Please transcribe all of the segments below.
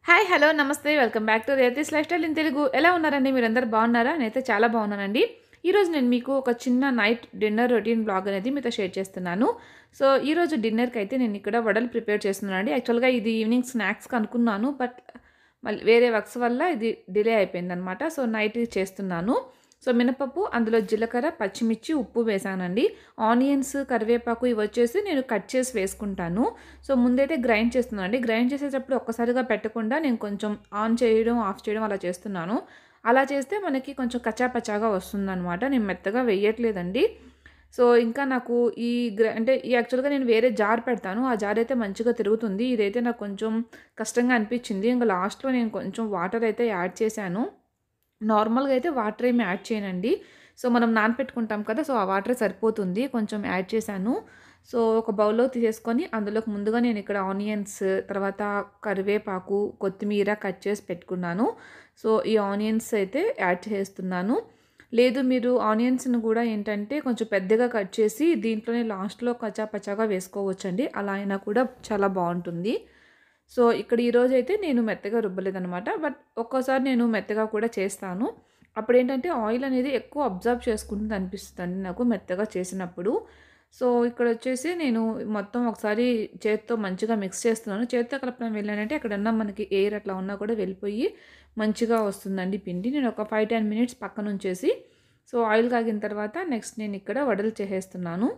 hi hello నమస్తే welcome back to Rethi's life style in Telugu ఎలా ఉన్నారండి మీరందరూ బాగున్నారా నేనైతే చాలా బాగున్నానండి ఈరోజు నేను మీకు ఒక చిన్న నైట్ డిన్నర్ రొటీన్ బ్లాగ్ అనేది మీతో షేర్ చేస్తున్నాను సో ఈరోజు డిన్నర్కి అయితే నేను ఇక్కడ వడలు ప్రిపేర్ చేస్తున్నాను అండి యాక్చువల్గా ఇది ఈవినింగ్ స్నాక్స్కి అనుకున్నాను బట్ మళ్ళీ వేరే వర్క్స్ వల్ల ఇది డిలే అయిపోయిందనమాట సో నైట్ చేస్తున్నాను సో మినపప్పు అందులో జీలకర్ర పచ్చిమిర్చి ఉప్పు వేసానండి ఆనియన్స్ కరివేపాకు ఇవి వచ్చేసి నేను కట్ చేసి వేసుకుంటాను సో ముందైతే గ్రైండ్ చేస్తున్నాను అండి గ్రైండ్ చేసేటప్పుడు ఒక్కసారిగా పెట్టకుండా నేను కొంచెం ఆన్ చేయడం ఆఫ్ చేయడం అలా చేస్తున్నాను అలా చేస్తే మనకి కొంచెం కచ్చాపచ్చాగా వస్తుందన్నమాట నేను మెత్తగా వేయట్లేదండి సో ఇంకా నాకు ఈ గ్ర అంటే ఈ యాక్చువల్గా నేను వేరే జార్ పెడతాను ఆ జార్ అయితే మంచిగా తిరుగుతుంది ఇదైతే నాకు కొంచెం కష్టంగా అనిపించింది ఇంకా లాస్ట్లో నేను కొంచెం వాటర్ అయితే యాడ్ చేశాను నార్మల్గా అయితే వాటర్ ఏమి యాడ్ చేయనండి సో మనం నానపెట్టుకుంటాం కదా సో ఆ వాటర్ సరిపోతుంది కొంచెం యాడ్ చేశాను సో ఒక బౌల్లో తీసేసుకొని అందులోకి ముందుగా నేను ఇక్కడ ఆనియన్స్ తర్వాత కరివేపాకు కొత్తిమీర కట్ చేసి పెట్టుకున్నాను సో ఈ ఆనియన్స్ అయితే యాడ్ చేస్తున్నాను లేదు మీరు ఆనియన్స్ని కూడా ఏంటంటే కొంచెం పెద్దగా కట్ చేసి దీంట్లోనే లాస్ట్లో కచ్చా పచ్చాగా వేసుకోవచ్చండి అలా అయినా కూడా చాలా బాగుంటుంది సో ఇక్కడ ఈరోజు అయితే నేను మెత్తగా రుబ్బలేదనమాట బట్ ఒక్కోసారి నేను మెత్తగా కూడా చేస్తాను అప్పుడు ఏంటంటే ఆయిల్ అనేది ఎక్కువ అబ్జర్వ్ చేసుకుంటుంది అనిపిస్తుంది నాకు మెత్తగా చేసినప్పుడు సో ఇక్కడ వచ్చేసి నేను మొత్తం ఒకసారి చేతితో మంచిగా మిక్స్ చేస్తున్నాను చేతితో కలపడం వెళ్ళానంటే ఎక్కడన్నా మనకి ఎయిర్ అట్లా ఉన్నా కూడా వెళ్ళిపోయి మంచిగా వస్తుందండి పిండి నేను ఒక ఫైవ్ టెన్ మినిట్స్ పక్కన ఉంచేసి సో ఆయిల్ కాగిన తర్వాత నెక్స్ట్ నేను ఇక్కడ వడలు చేసేస్తున్నాను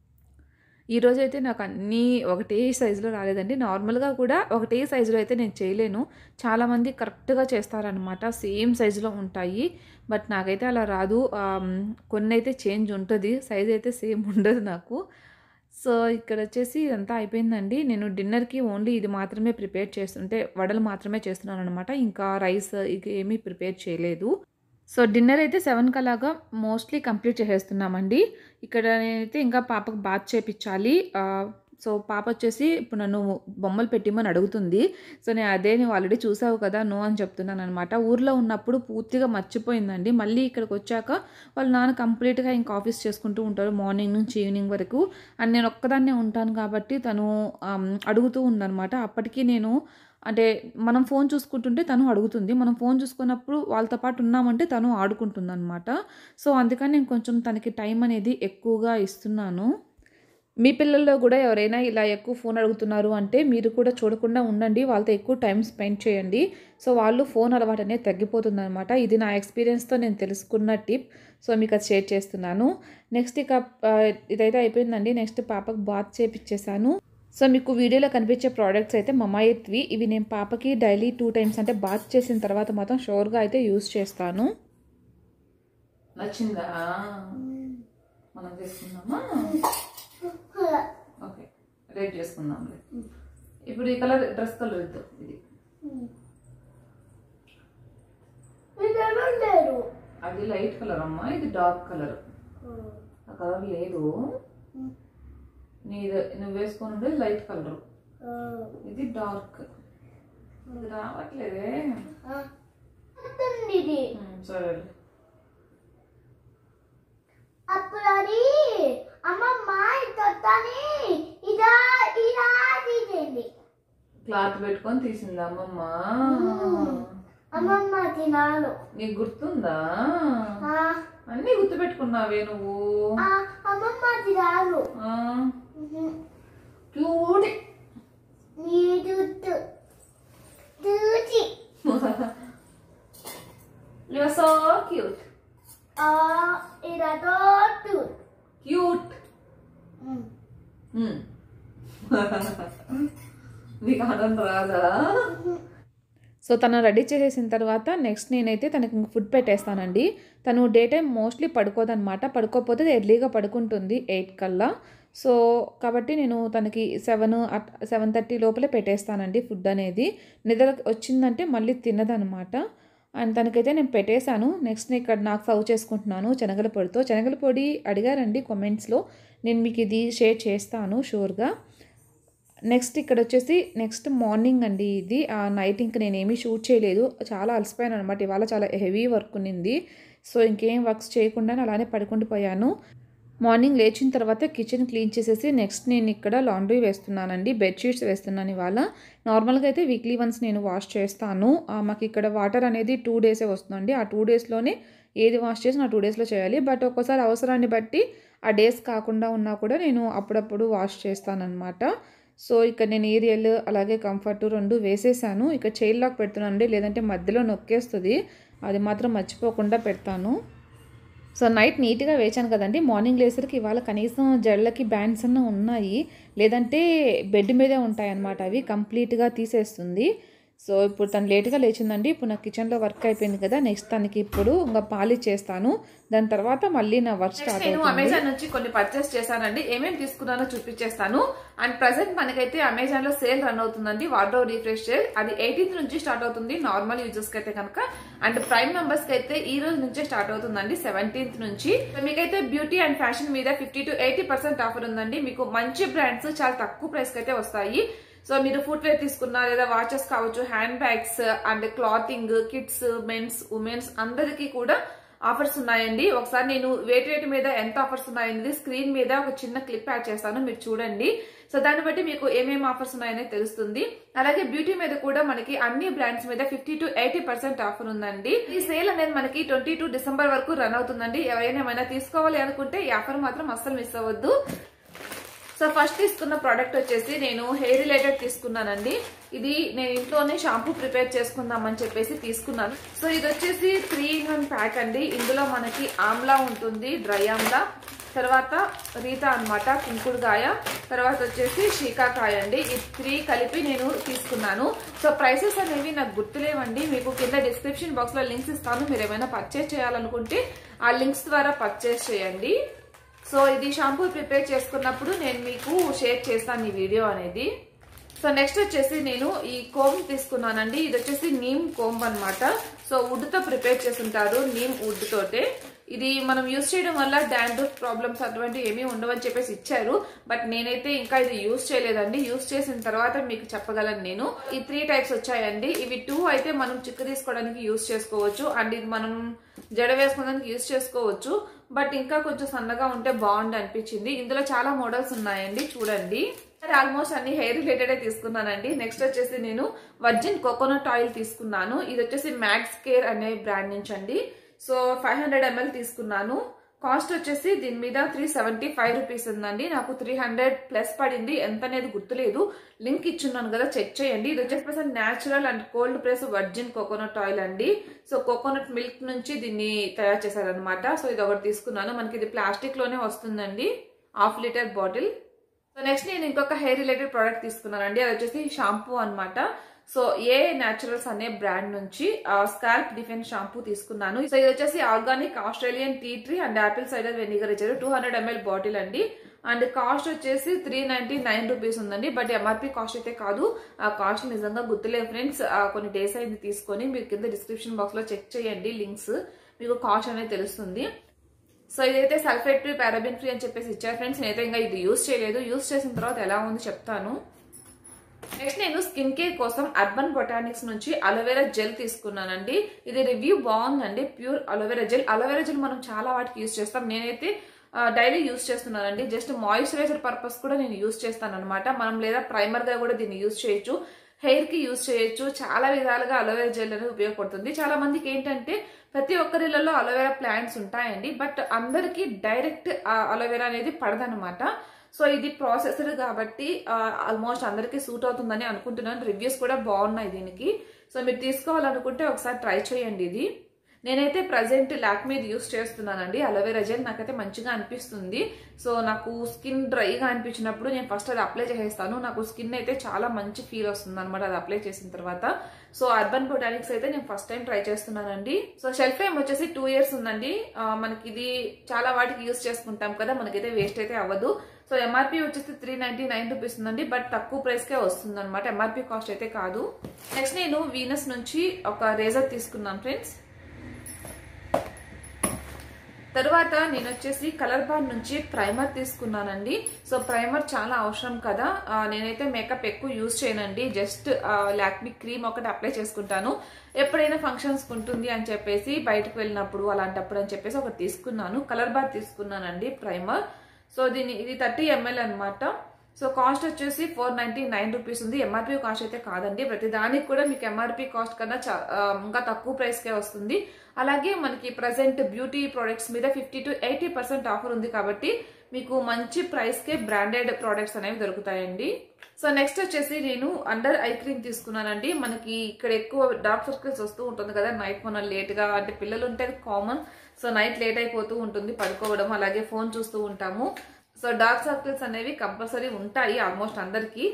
ఈరోజు అయితే నాకు అన్నీ ఒకటే సైజులో రాలేదండి నార్మల్గా కూడా ఒకటే సైజులో అయితే నేను చేయలేను చాలామంది కరెక్ట్గా చేస్తారనమాట సేమ్ సైజులో ఉంటాయి బట్ నాకైతే అలా రాదు కొన్ని అయితే చేంజ్ ఉంటుంది సైజ్ అయితే సేమ్ ఉండదు నాకు సో ఇక్కడ వచ్చేసి ఇదంతా అయిపోయిందండి నేను డిన్నర్కి ఓన్లీ ఇది మాత్రమే ప్రిపేర్ చేస్తుంటే వడలు మాత్రమే చేస్తున్నాను అనమాట ఇంకా రైస్ ఇక ఏమీ ప్రిపేర్ చేయలేదు సో డిన్నర్ అయితే సెవెన్కి అలాగా మోస్ట్లీ కంప్లీట్ చేసేస్తున్నామండి ఇక్కడ నేనైతే ఇంకా పాపకు బాత్ చేపించాలి సో పాప వచ్చేసి ఇప్పుడు నన్ను బొమ్మలు పెట్టిమని అడుగుతుంది సో నేను అదే నువ్వు ఆల్రెడీ చూసావు కదా నో అని చెప్తున్నాను అనమాట ఊర్లో ఉన్నప్పుడు పూర్తిగా మర్చిపోయిందండి మళ్ళీ ఇక్కడికి వచ్చాక వాళ్ళ నాన్న కంప్లీట్గా ఇంకా ఆఫీస్ చేసుకుంటూ ఉంటారు మార్నింగ్ నుంచి ఈవినింగ్ వరకు అండ్ నేను ఒక్కదాన్నే ఉంటాను కాబట్టి తను అడుగుతూ ఉందనమాట అప్పటికి నేను అంటే మనం ఫోన్ చూసుకుంటుంటే తను అడుగుతుంది మనం ఫోన్ చూసుకున్నప్పుడు వాళ్ళతో పాటు ఉన్నామంటే తను ఆడుకుంటుంది అనమాట సో అందుకని నేను కొంచెం తనకి టైం అనేది ఎక్కువగా ఇస్తున్నాను మీ పిల్లల్లో కూడా ఎవరైనా ఇలా ఎక్కువ ఫోన్ అడుగుతున్నారు అంటే మీరు కూడా చూడకుండా ఉండండి వాళ్ళతో ఎక్కువ టైం స్పెండ్ చేయండి సో వాళ్ళు ఫోన్ అలవాటు అనేది తగ్గిపోతుంది అనమాట ఇది నా ఎక్స్పీరియన్స్తో నేను తెలుసుకున్న టిప్ సో మీకు అది షేర్ చేస్తున్నాను నెక్స్ట్ ఇక ఇదైతే అయిపోయిందండి నెక్స్ట్ పాపకు బాత్ చేపిచ్చేసాను సో మీకు వీడియోలో కనిపించే ప్రోడక్ట్స్ అయితే మమాయిత్వి ఇవి నేను పాపకి డైలీ టూ టైమ్స్ అంటే బాత్ చేసిన తర్వాత మాత్రం షోర్గా అయితే యూస్ చేస్తాను నచ్చిందా మనం తీసుకుందామా ఓకే రేట్ చేసుకుందాం ఇప్పుడు ఈ కలర్ డ్రెస్ కలర్ ఇద్దాం ఇది అది లైట్ కలర్ అమ్మా ఇది డార్క్ కలర్ ఆ కలర్ లేదు నీది నువ్వు వేసుకొని ఉండేది లైట్ కలర్ ఇది డార్క్ ఇది రావట్లేదే సరే అప్పుడు అది అమ్మమ్మ ఇతని ఇదా ఇలా తీసింది క్లాత్ పెట్టుకొని తీసింది అమ్మమ్మ అమ్మమ్మ తినాను నీకు గుర్తుందా ఆ, అన్నీ గుర్తు పెట్టుకున్నావే నువ్వు ఆ, అమ్మమ్మ తినాను క్యూట్ నీ దుద్దు దూచి యు సో క్యూట్ ఆ ఇదా తోటు క్యూట్ నీకు ఆనందం రాదా సో తను రెడీ చేసేసిన తర్వాత నెక్స్ట్ నేనైతే తనకి ఫుడ్ పెట్టేస్తానండి తను డే టైం మోస్ట్లీ పడుకోదనమాట పడుకోకపోతే ఎర్లీగా పడుకుంటుంది ఎయిట్ కల్లా సో కాబట్టి నేను తనకి సెవెన్ సెవెన్ థర్టీ లోపలే పెట్టేస్తానండి ఫుడ్ అనేది నిద్ర వచ్చిందంటే మళ్ళీ తినదనమాట అండ్ తనకైతే నేను పెట్టేశాను నెక్స్ట్ నేను ఇక్కడ నాకు సర్వ్ చేసుకుంటున్నాను శనగల పొడితో శనగల పొడి అడిగారండి కామెంట్స్లో నేను మీకు ఇది షేర్ చేస్తాను షూర్గా నెక్స్ట్ ఇక్కడ వచ్చేసి నెక్స్ట్ మార్నింగ్ అండి ఇది ఆ నైట్ ఇంక నేను ఏమీ షూట్ చేయలేదు చాలా అలసిపోయాను అనమాట ఇవాళ చాలా హెవీ వర్క్ ఉన్నింది సో ఇంకేం వర్క్స్ చేయకుండా అలానే పడుకుండిపోయాను మార్నింగ్ లేచిన తర్వాత కిచెన్ క్లీన్ చేసేసి నెక్స్ట్ నేను ఇక్కడ లాండ్రీ వేస్తున్నానండి బెడ్షీట్స్ వేస్తున్నాను ఇవాళ నార్మల్గా అయితే వీక్లీ వన్స్ నేను వాష్ చేస్తాను ఆ, మాకు ఇక్కడ వాటర్ అనేది టూ డేసే వస్తుందండి ఆ టూ డేస్లోనే ఏది వాష్ చేసినా టూ డేస్లో చేయాలి బట్ ఒక్కోసారి అవసరాన్ని బట్టి ఆ డేస్ కాకుండా ఉన్నా కూడా నేను అప్పుడప్పుడు వాష్ చేస్తానన్నమాట సో ఇక్కడ నేను ఏరియల్ అలాగే కంఫర్ట్ రెండు వేసేసాను ఇక చైల్ లాక్ పెడుతున్నానండి లేదంటే మధ్యలో నొక్కేస్తుంది అది మాత్రం మర్చిపోకుండా పెడతాను సో నైట్ నీట్గా వేచాను కదండి మార్నింగ్ లేసరికి ఇవాళ కనీసం జళ్ళకి బ్యాండ్స్ అన్న ఉన్నాయి లేదంటే బెడ్ మీదే ఉంటాయి అన్నమాట అవి కంప్లీట్గా తీసేస్తుంది సో ఇప్పుడు తను లేట్గా లేచిందండి ఇప్పుడు నా కిచెన్లో వర్క్ అయిపోయింది కదా నెక్స్ట్ తనకి ఇప్పుడు ఇంకా పాలి చేస్తాను దాని తర్వాత మళ్ళీ నా వర్క్ స్టార్ట్ నేను అవుతుంది అమెజాన్ నుంచి కొన్ని పర్చేస్ చేశానండి ఏమేమి తీసుకున్నానో చూపించేస్తాను అండ్ ప్రెసెంట్ మనకైతే అమెజాన్ లో సేల్ రన్ అవుతుందండి వార్డ్రో రీఫ్రెష్ సేల్ అది ఎయిటీన్త్ నుంచి స్టార్ట్ అవుతుంది నార్మల్ యూజర్స్ కి అయితే కనుక అండ్ ప్రైమ్ మెంబర్స్ కి అయితే ఈ రోజు నుంచే స్టార్ట్ అవుతుందండి సెవెంటీన్త్ నుంచి సో మీకైతే బ్యూటీ అండ్ ఫ్యాషన్ మీద fifty to eighty percent offer ఉందండి మీకు మంచి బ్రాండ్స్ చాలా తక్కువ ప్రైస్ కి అయితే వస్తాయి సో మీరు ఫుట్ వేర్ తీసుకున్నా లేదా వాచెస్ కావచ్చు hand bags and clothing kids men's women's అందరికీ కూడా ఆఫర్స్ ఉన్నాయండి ఒకసారి నేను వేటి వేటి మీద ఎంత ఆఫర్స్ ఉన్నాయనేది స్క్రీన్ మీద ఒక చిన్న క్లిప్ యాడ్ చేస్తాను మీరు చూడండి సో దాన్ని బట్టి మీకు ఏమేమి ఆఫర్స్ ఉన్నాయనేది తెలుస్తుంది అలాగే బ్యూటీ మీద కూడా మనకి అన్ని బ్రాండ్స్ మీద fifty to eighty percent offer ఉందండి ఈ సేల్ అనేది మనకి ట్వంటీ టూ డిసెంబర్ వరకు రన్ అవుతుందండి ఎవరైనా ఏమైనా తీసుకోవాలి అనుకుంటే ఈ ఆఫర్ మాత్రం అస్సలు మిస్ అవ్వద్దు సో ఫస్ట్ తీసుకున్న ప్రోడక్ట్ వచ్చేసి నేను హెయిర్ రిలేటెడ్ తీసుకున్నానండి ఇది నేను ఇంట్లోనే షాంపూ ప్రిపేర్ చేసుకుందామని చెప్పేసి తీసుకున్నాను సో ఇది వచ్చేసి త్రీ ఇన్ వన్ ప్యాక్ అండి ఇందులో మనకి ఆమ్లా ఉంటుంది డ్రై ఆమ్లా తర్వాత రీతా అన్నమాట కుంకుడుకాయ తర్వాత వచ్చేసి షీకాకాయ అండి ఈ త్రీ కలిపి నేను తీసుకున్నాను సో ప్రైసెస్ అనేవి నాకు గుర్తులేవండి మీకు కింద డిస్క్రిప్షన్ బాక్స్ లో లింక్స్ ఇస్తాను మీరు ఏమైనా పర్చేస్ చేయాలనుకుంటే ఆ లింక్స్ ద్వారా పర్చేస్ చేయండి సో ఇది షాంపూ ప్రిపేర్ చేసుకున్నప్పుడు నేను మీకు షేర్ చేస్తాను ఈ వీడియో అనేది సో నెక్స్ట్ వచ్చేసి నేను ఈ కోమ్ తీసుకున్నానండి ఇది వచ్చేసి నీమ్ కోమ్ అన్నమాట సో వుడ్ తో ప్రిపేర్ చేస్తుంటారు నీమ్ వుడ్ తోటే ఇది మనం యూస్ చేయడం వల్ల డాండ్రఫ్ ప్రాబ్లమ్స్ అటువంటివి ఏమీ ఉండవని చెప్పేసి ఇచ్చారు బట్ నేనైతే ఇంకా ఇది యూస్ చేయలేదండి యూస్ చేసిన తర్వాత మీకు చెప్పగలను నేను ఈ త్రీ టైప్స్ వచ్చాయండి ఇవి టూ అయితే మనం చిక్కు తీసుకోవడానికి యూస్ చేసుకోవచ్చు అండ్ ఇది మనం జడ వేసుకోవడానికి యూస్ చేసుకోవచ్చు బట్ ఇంకా కొంచెం సన్నగా ఉంటే బాగుంది అనిపించింది ఇందులో చాలా మోడల్స్ ఉన్నాయండి చూడండి ఆల్మోస్ట్ అన్ని హెయిర్ రిలేటెడ్ తీసుకున్నానండి నెక్స్ట్ వచ్చేసి నేను వర్జిన్ కోకోనట్ ఆయిల్ తీసుకున్నాను ఇది వచ్చేసి మ్యాక్స్ కేర్ అనే బ్రాండ్ నుంచి అండి సో ఫైవ్ హండ్రెడ్ ఎంఎల్ తీసుకున్నాను కాస్ట్ వచ్చేసి దీని మీద త్రీ సెవెంటీ ఫైవ్ రూపీస్ ఉందండి నాకు త్రీ హండ్రెడ్ ప్లస్ పడింది ఎంత అనేది గుర్తులేదు లింక్ ఇచ్చున్నాను కదా చెక్ చేయండి ఇది వచ్చేసి natural and cold press virgin coconut oil అండి సో కోకోనట్ మిల్క్ నుంచి దీన్ని తయారు చేశారనమాట సో ఇది ఒకటి తీసుకున్నాను మనకి ఇది ప్లాస్టిక్ లోనే వస్తుందండి half litre bottle so next నేను ఇంకొక హెయిర్ రిలేటెడ్ ప్రోడక్ట్ తీసుకున్నానండి అది వచ్చేసి షాంపూ అన్నమాట సో ఏ న్యాచురల్స్ అనే బ్రాండ్ నుంచి స్కాల్ప్ డిఫెన్స్ షాంపూ తీసుకున్నాను సో ఇది వచ్చేసి organic Australian tea tree and apple cider vinegar ఇచ్చారు టూ హండ్రెడ్ ఎంఎల్ బాటిల్ అండి అండ్ కాస్ట్ వచ్చేసి త్రీ నైన్టీ నైన్ రూపీస్ ఉందండి బట్ ఎంఆర్పి కాస్ట్ అయితే కాదు ఆ కాస్ట్ నిజంగా గుర్తులేదు ఫ్రెండ్స్ కొన్ని డేస్ అయింది తీసుకొని మీరు కింద డిస్క్రిప్షన్ బాక్స్ లో చెక్ చేయండి లింక్స్ మీకు కాస్ట్ అనేది తెలుస్తుంది సో ఇదైతే సల్ఫేట్ ఫ్రీ పారాబిన్ ఫ్రీ అని చెప్పేసి ఇచ్చారు ఫ్రెండ్స్ నేనైతే ఇంకా ఇది యూస్ చేయలేదు యూస్ చేసిన తర్వాత ఎలా ఉంది చెప్తాను నెక్స్ట్ నేను స్కిన్ కేర్ కోసం అర్బన్ బొటానిక్స్ నుంచి అలోవెరా జెల్ తీసుకున్నానండి ఇది రివ్యూ బాగుందండి pure aloe vera gel aloe vera gel మనం చాలా వాటికి యూస్ చేస్తాం నేనైతే డైలీ యూస్ చేస్తున్నానండి జస్ట్ మాయిశ్చరైజర్ పర్పస్ కూడా నేను యూస్ చేస్తాను అనమాట మనం లేదా ప్రైమర్ గా కూడా దీన్ని యూస్ చేయొచ్చు హెయిర్ కి యూస్ చేయొచ్చు చాలా విధాలుగా అలోవెరా జెల్ అనేది ఉపయోగపడుతుంది చాలా మందికి ఏంటంటే ప్రతి ఒక్కరిలలో అలోవెరా ప్లాంట్స్ ఉంటాయండి బట్ అందరికి డైరెక్ట్ అలోవెరా అనేది పడదనమాట సో ఇది ప్రాసెసర్ కాబట్టి ఆల్మోస్ట్ అందరికీ సూట్ అవుతుందని అనుకుంటున్నాను రివ్యూస్ కూడా బాగున్నాయి దీనికి సో మీరు తీసుకోవాలనుకుంటే ఒకసారి ట్రై చేయండి ఇది నేనైతే ప్రజెంట్ లాక్మీది యూస్ చేస్తున్నానండి అలోవెరా జెల్ నాకైతే మంచిగా అనిపిస్తుంది సో నాకు స్కిన్ డ్రైగా అనిపించినప్పుడు నేను ఫస్ట్ అది అప్లై చేసేస్తాను నాకు స్కిన్ అయితే చాలా మంచి ఫీల్ వస్తుంది అనమాట అది అప్లై చేసిన తర్వాత సో అర్బన్ బొటానిక్స్ అయితే నేను ఫస్ట్ టైం ట్రై చేస్తున్నానండి సో షెల్ఫ్ టైం వచ్చేసి టూ ఇయర్స్ ఉందండి మనకి ఇది చాలా వాటికి యూస్ చేసుకుంటాం కదా మనకైతే వేస్ట్ అయితే అవ్వదు సో ఎంఆర్పి వచ్చేసి త్రీ నైన్టీ నైన్ రూపీస్ ఉందండి బట్ తక్కువ ప్రైస్కే వస్తుంది అనమాట ఎంఆర్పి కాస్ట్ అయితే కాదు నెక్స్ట్ నేను వీనస్ నుంచి ఒక రేజర్ తీసుకున్నాను ఫ్రెండ్స్ తర్వాత నేను వచ్చేసి కలర్ బార్ నుంచి ప్రైమర్ తీసుకున్నానండి సో ప్రైమర్ చాలా అవసరం కదా ఆ, నేనైతే మేకప్ ఎక్కువ యూజ్ చేయనండి జస్ట్ లాక్మీ క్రీమ్ ఒకటి అప్లై చేసుకుంటాను ఎప్పుడైనా ఫంక్షన్స్ ఉంటుంది అని చెప్పేసి బయటకు వెళ్ళినప్పుడు అలాంటప్పుడు అని చెప్పేసి ఒకటి తీసుకున్నాను కలర్ బార్ తీసుకున్నానండి ప్రైమర్ సో దీని ఇది థర్టీ ఎంఎల్ అనమాట సో కాస్ట్ వచ్చేసి ఫోర్ నైన్టీ నైన్ రూపీస్ ఉంది ఎంఆర్పీ కాస్ట్ అయితే కాదండి ప్రతి దానికి కూడా మీకు ఎంఆర్పీ కాస్ట్ కన్నా చా- ఆ, ఇంకా తక్కువ ప్రైస్కే వస్తుంది అలాగే మనకి ప్రజెంట్ బ్యూటీ ప్రొడక్ట్స్ మీద fifty to eighty percent offer ఉంది కాబట్టి మీకు మంచి ప్రైస్కే బ్రాండెడ్ ప్రోడక్ట్స్ అనేవి దొరుకుతాయండి సో నెక్స్ట్ వచ్చేసి నేను అండర్ ఐ క్రీమ్ తీసుకున్నానండి మనకి ఇక్కడ ఎక్కువ డార్క్ సర్కిల్స్ వస్తూ ఉంటుంది కదా నైట్ మనం లేట్ గా అంటే పిల్లలు ఉంటే కామన్ సో నైట్ లేట్ అయిపోతూ ఉంటుంది పడుకోవడం అలాగే ఫోన్ చూస్తూ ఉంటాము సో డార్క్ సర్కిల్స్ అనేవి కంపల్సరీ ఉంటాయి ఆల్మోస్ట్ అందరికీ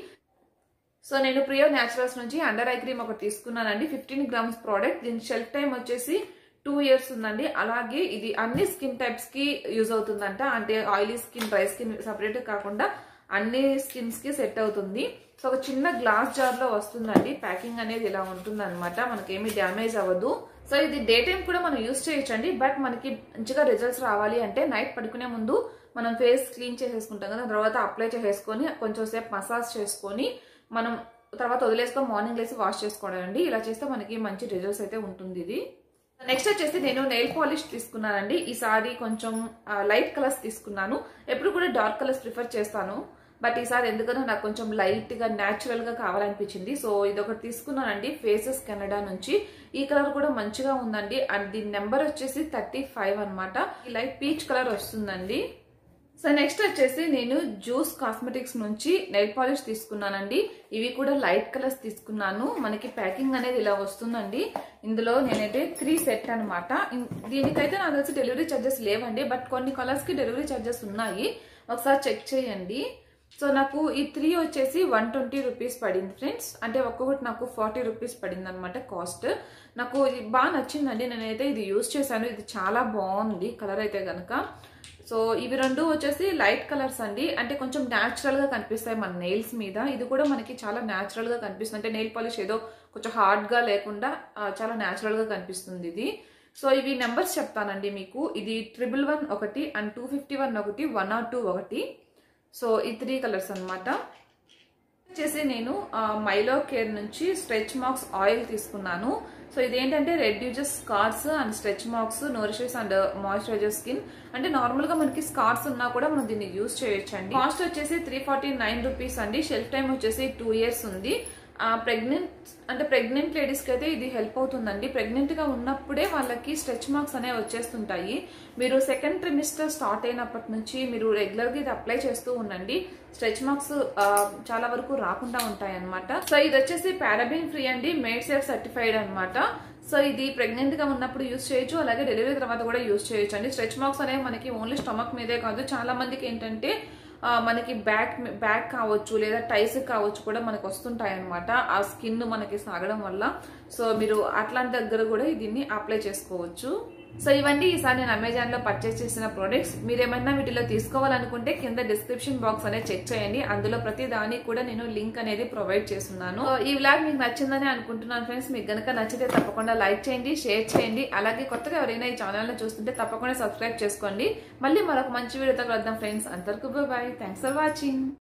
సో నేను ప్రియో న్యాచురల్స్ నుంచి అండర్ ఐ క్రీమ్ ఒకటి తీసుకున్నానండి ఫిఫ్టీన్ గ్రామ్స్ ప్రోడక్ట్ దీని షెల్ఫ్ టైం వచ్చేసి టూ ఇయర్స్ ఉందండి అలాగే ఇది అన్ని స్కిన్ టైప్స్ కి యూజ్ అవుతుందంట అంటే oily skin dry skin separate కాకుండా అన్ని స్కిన్స్ కి సెట్ అవుతుంది సో ఒక చిన్న గ్లాస్ జార్ లో వస్తుందండి ప్యాకింగ్ అనేది ఇలా ఉంటుంది అనమాట మనకేమీ డ్యామేజ్ అవ్వదు సో ఇది డే టైం కూడా మనం యూస్ చేయొచ్చండి బట్ మనకి మంచిగా రిజల్ట్స్ రావాలి అంటే నైట్ పడుకునే ముందు మనం ఫేస్ క్లీన్ చేసేసుకుంటాం కదా తర్వాత అప్లై చేసేసుకొని కొంచెం సేపు మసాజ్ చేసుకొని మనం తర్వాత వదిలేసుకొని మార్నింగ్ లేసి వాష్ చేసుకోవడం అండి ఇలా చేస్తే మనకి మంచి రిజల్ట్స్ అయితే ఉంటుంది ఇది నెక్స్ట్ వచ్చేసి నేను నెయిల్ పాలిష్ తీసుకున్నానండి ఈసారి కొంచెం లైట్ కలర్స్ తీసుకున్నాను ఎప్పుడు కూడా డార్క్ కలర్స్ ప్రిఫర్ చేస్తాను బట్ ఈసారి ఎందుకనో నాకు కొంచెం లైట్ గా న్యాచురల్ గా కావాలనిపించింది సో ఇది ఒకటి తీసుకున్నానండి ఫేసెస్ కెనడా నుంచి ఈ కలర్ కూడా మంచిగా ఉందండి అండ్ దీని నెంబర్ వచ్చేసి థర్టీ ఫైవ్ అనమాట ఈ లైట్ పీచ్ కలర్ వస్తుందండి సో నెక్స్ట్ వచ్చేసి నేను జ్యూస్ కాస్మెటిక్స్ నుంచి నెయిల్ పాలిష్ తీసుకున్నానండి ఇవి కూడా లైట్ కలర్స్ తీసుకున్నాను మనకి ప్యాకింగ్ అనేది ఇలా వస్తుందండి ఇందులో నేనైతే త్రీ సెట్ అనమాట దీనికైతే నాకు తెలిసి డెలివరీ ఛార్జెస్ లేవండి బట్ కొన్ని కలర్స్ కి డెలివరీ ఛార్జెస్ ఉన్నాయి ఒకసారి చెక్ చేయండి సో నాకు ఈ త్రీ వచ్చేసి వన్ ట్వంటీ రూపీస్ పడింది ఫ్రెండ్స్ అంటే ఒక్కొక్కటి నాకు ఫార్టీ రూపీస్ పడింది అనమాట కాస్ట్ నాకు ఇది బాగా నచ్చిందండి నేనైతే ఇది యూస్ చేశాను ఇది చాలా బాగుంది కలర్ అయితే కనుక సో ఇవి రెండు వచ్చేసి లైట్ కలర్స్ అండి అంటే కొంచెం న్యాచురల్ గా కనిపిస్తాయి మన నెయిల్స్ మీద ఇది కూడా మనకి చాలా న్యాచురల్ గా కనిపిస్తుంది అంటే నెయిల్ పాలిష్ ఏదో కొంచెం హార్డ్ గా లేకుండా ఆ, చాలా న్యాచురల్ గా కనిపిస్తుంది ఇది సో ఇవి నెంబర్స్ చెప్తానండి మీకు ఇది ట్రిపుల్ వన్ ఒకటి అండ్ టూ ఫిఫ్టీ వన్ ఒకటి వన్ నాట్ టూ ఒకటి సో ఈ త్రీ కలర్స్ అన్నమాట వచ్చేసి నేను ఆ, మైలో కేర్ నుంచి స్ట్రెచ్ మార్క్స్ ఆయిల్ తీసుకున్నాను సో ఇదేంటంటే reduces scars and stretch marks nourishes and moisturiser skin అంటే నార్మల్ గా మనకి స్కార్స్ ఉన్నా కూడా మనం దీన్ని యూస్ చేయొచ్చు అండి కాస్ట్ వచ్చేసి త్రీ ఫార్టీ నైన్ రూపీస్ అండి షెల్ఫ్ టైం వచ్చేసి టూ ఇయర్స్ ఉంది ప్రెగ్నెంట్ అంటే ప్రెగ్నెంట్ లేడీస్ కి అయితే ఇది హెల్ప్ అవుతుందండి ప్రెగ్నెంట్ గా ఉన్నప్పుడే వాళ్ళకి స్ట్రెచ్ మార్క్స్ అనేవి వచ్చేస్తుంటాయి మీరు సెకండ్ ట్రిమిస్టర్ స్టార్ట్ అయినప్పటి నుంచి మీరు రెగ్యులర్ గా ఇది అప్లై చేస్తూ ఉండండి స్ట్రెచ్ మార్క్స్ చాలా వరకు రాకుండా ఉంటాయి అనమాట సో ఇది వచ్చేసి పారాబిన్ ఫ్రీ అండి మేడ్ సేఫ్ సర్టిఫైడ్ అనమాట సో ఇది ప్రెగ్నెంట్ గా ఉన్నప్పుడు యూస్ చేయొచ్చు అలాగే డెలివరీ తర్వాత కూడా యూస్ చేయొచ్చు అండి స్ట్రెచ్ మార్క్స్ అనేవి మనకి ఓన్లీ స్టమక్ మీదే కాదు చాలా మందికి ఏంటంటే ఆ, మనకి బ్యాక్ బ్యాక్ కావచ్చు లేదా టైస్ కావచ్చు కూడా మనకు వస్తుంటాయి అనమాట ఆ స్కిన్ మనకి సాగడం వల్ల సో మీరు అట్లాంటి దగ్గర కూడా దీన్ని అప్లై చేసుకోవచ్చు సో ఇవన్నీ ఈసారి నేను అమెజాన్ లో పర్చేస్ చేసిన ప్రొడక్ట్స్ మీరు ఏమైనా వీటిలో తీసుకోవాలనుకుంటే కింద డిస్క్రిప్షన్ బాక్స్ అనేది చెక్ చేయండి అందులో ప్రతి దానికి కూడా నేను లింక్ అనేది ప్రొవైడ్ చేస్తున్నాను సో ఈ వ్లాగ్ మీకు నచ్చిందని అనుకుంటున్నాను ఫ్రెండ్స్ మీకు గనుక నచ్చితే తప్పకుండా లైక్ చేయండి షేర్ చేయండి అలాగే కొత్తగా ఎవరైనా ఈ ఛానల్ ని చూస్తుంటే తప్పకుండా సబ్స్క్రైబ్ చేసుకోండి మళ్ళీ మరొక మంచి వీడియోతో కలుద్దాం ఫ్రెండ్స్ అంతవరకు బాయ్ థ్యాంక్స్ ఫర్ వాచింగ్